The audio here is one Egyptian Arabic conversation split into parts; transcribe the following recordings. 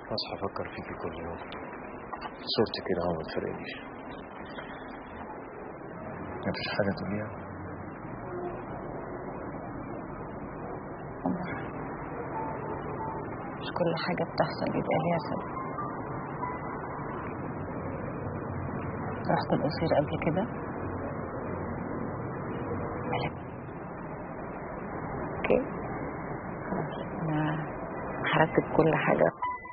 اصحى افكر فيكي كل يوم صورتي كده اهو ما تفرقنيش مفيش حاجه تقوليها مش كل حاجة بتحصل يبقى ليها سبب رحت القصير قبل كده مالك اوكي خلاص انا هرتب كل حاجة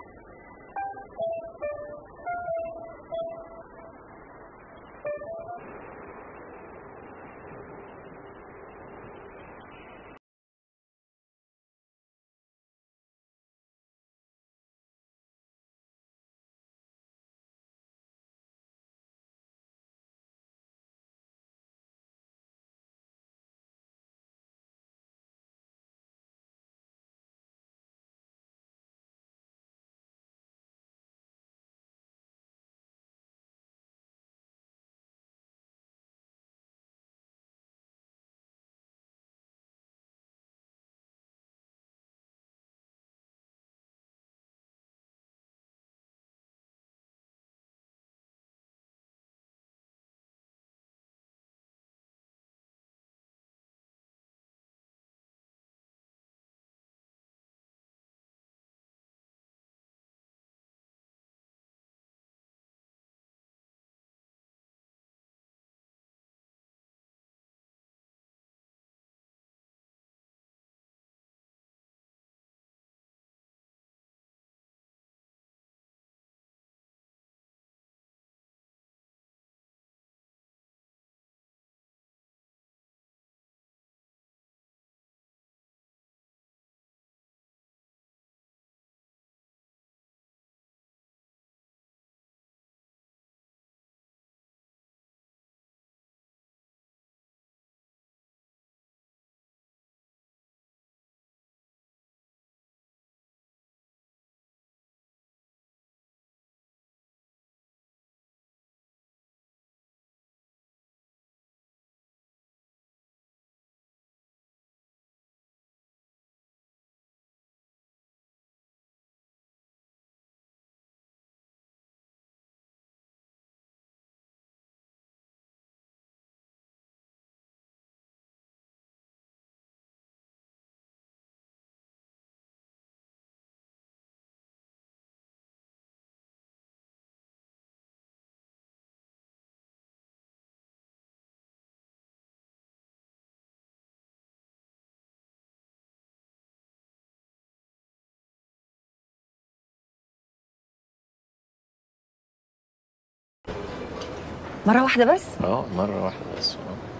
مرة واحدة بس اه مره واحده بس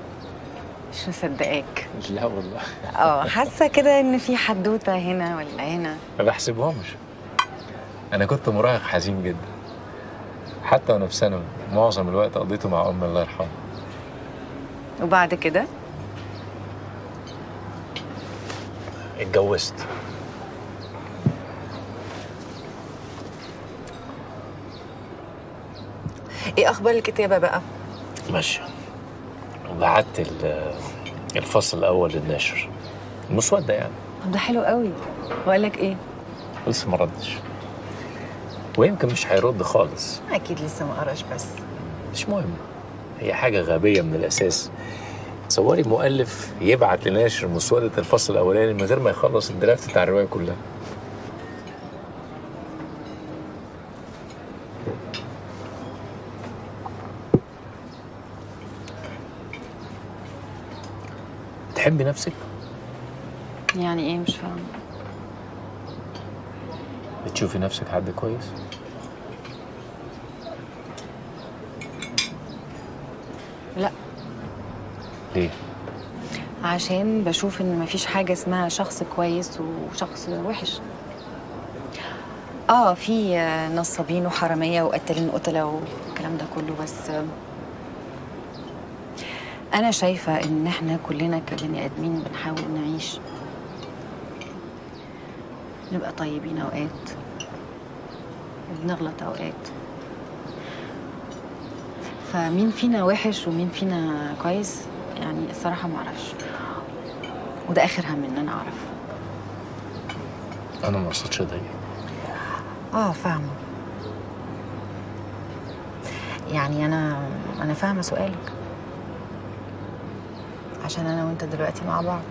مش مصدقاك لا والله اه حاسة كده ان في حدوتة هنا ولا هنا ما بحسبهمش انا كنت مراهق حزين جدا حتى وانا في ثانوي معظم الوقت قضيته مع امي الله يرحمها وبعد كده اتجوزت ايه اخبار الكتابة بقى ماشي وبعت ال- الفصل الاول للناشر المسوده يعني طب ده حلو قوي وقال لك ايه لسه ما ردش ويمكن مش هيرد خالص اكيد لسه ما قراش بس مش مهم هي حاجة غبية من الأساس تصوري مؤلف يبعت لناشر مسودة الفصل الأولاني من غير ما يخلص الدرافت بتاع الرواية كلها تحبي نفسك؟ يعني ايه مش فاهمة بتشوفي نفسك حد كويس؟ لا ليه؟ عشان بشوف ان مفيش حاجة اسمها شخص كويس وشخص وحش اه في آه، نصابين وحرامية وقتالين قتلة والكلام ده كله بس آه، انا شايفة ان احنا كلنا كبني ادمين بنحاول نعيش نبقى طيبين اوقات وبنغلط اوقات فمين فينا وحش ومين فينا كويس يعني الصراحة ما اعرفش وده اخر هم ان انا اعرف أنا ما أقصدش أضايقك اه فاهمة يعني أنا أنا فاهمة سؤالك عشان أنا وأنت دلوقتي مع بعض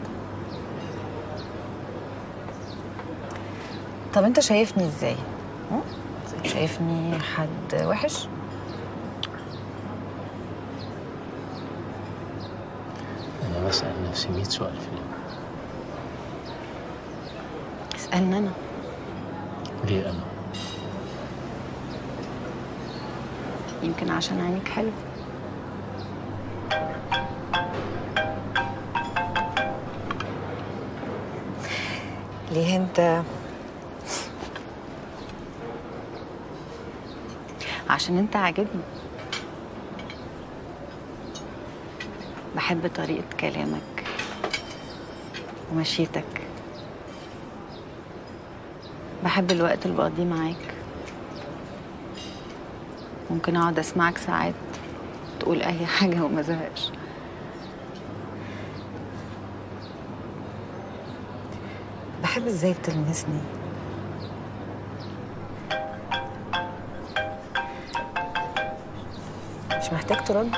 طب أنت شايفني إزاي؟ م? شايفني حد وحش؟ انا بسال نفسي 100 سؤال في اليوم اسألني أنا ليه انا يمكن عشان عينيك حلو ليه انت عشان انت عاجبني بحب طريقة كلامك ومشيتك بحب الوقت اللي بقضيه معاك ممكن اقعد اسمعك ساعات تقول اي حاجه وما زهقش بحب ازاي بتلمسني مش محتاج ترد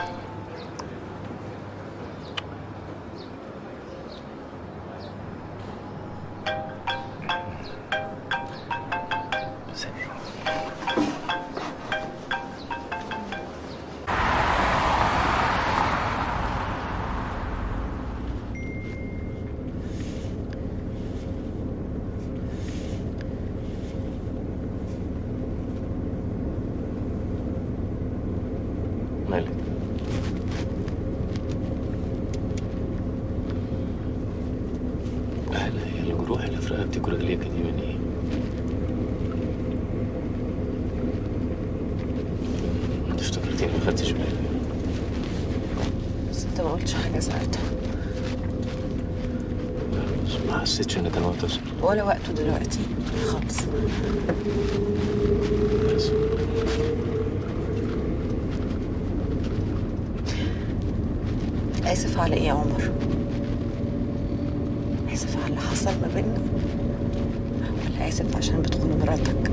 مالك هل هي الجروح اللي في رقبتك ورجليك دي من ايه؟ انت افتكرتيني ما خدتش بالي بس انت ما قلتش حاجه ساعتها بس ما حسيتش ان كان وقت أسر. ولا وقته دلوقتي خالص بس آسف على إيه يا عمر؟ آسف على اللي حصل ما بيننا؟ ولا آسف عشان بتخون مراتك؟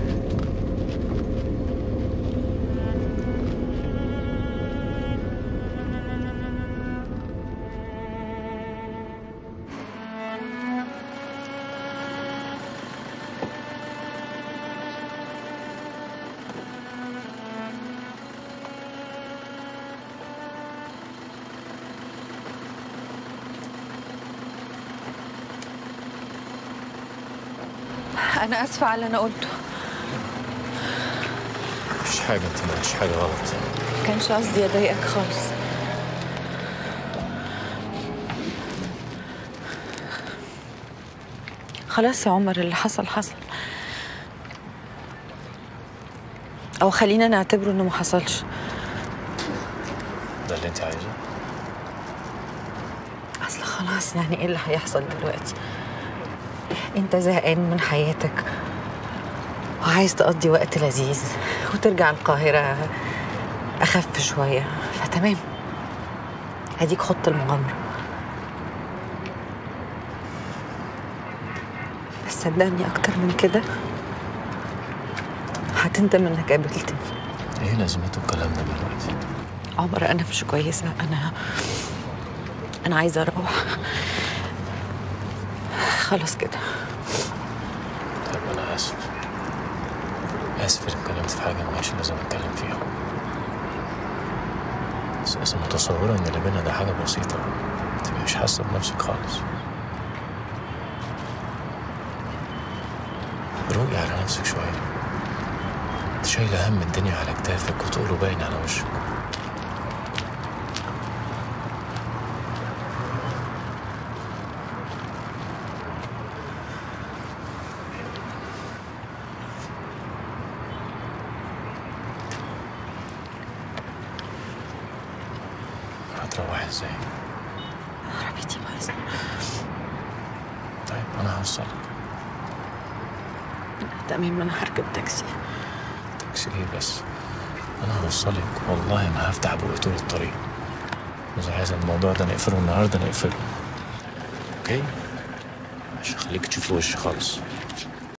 أنا آسفة على اللي أنا قلته مفيش حاجة انت ما قلتش حاجة غلط ما كانش قصدي أضايقك خالص خلاص يا عمر اللي حصل حصل أو خلينا نعتبره إنه ما حصلش ده اللي انت عايزه اصل خلاص يعني ايه اللي هيحصل دلوقتي انت زهقان من حياتك وعايز تقضي وقت لذيذ وترجع القاهرة أخف شوية فتمام هديك خط المغامرة بس صدقني أكتر من كده هتندم إنك قابلتني ايه لازمته الكلام ده دلوقتي؟ عمر أنا مش كويسة أنا أنا عايزة أروح خلاص كده طيب انا اسف اسف اني اتكلمت في حاجة ملهاش لازم اتكلم فيها بس بس متصورة ان اللي بينا ده حاجة بسيطة تبقي مش حاسة بنفسك خالص روقي على نفسك شوية انت شايلة هم الدنيا على كتافك وتقوله باين على وشك هتروحي ازاي؟ عربيتي بايظة طيب انا هوصلك تمام أنا هركب تاكسي تاكسي ايه بس انا هوصلك والله ما هفتح بقى طول الطريق اذا عايز الموضوع ده نقفله النهارده نقفله اوكي عشان اخليك تشوفي وشي خالص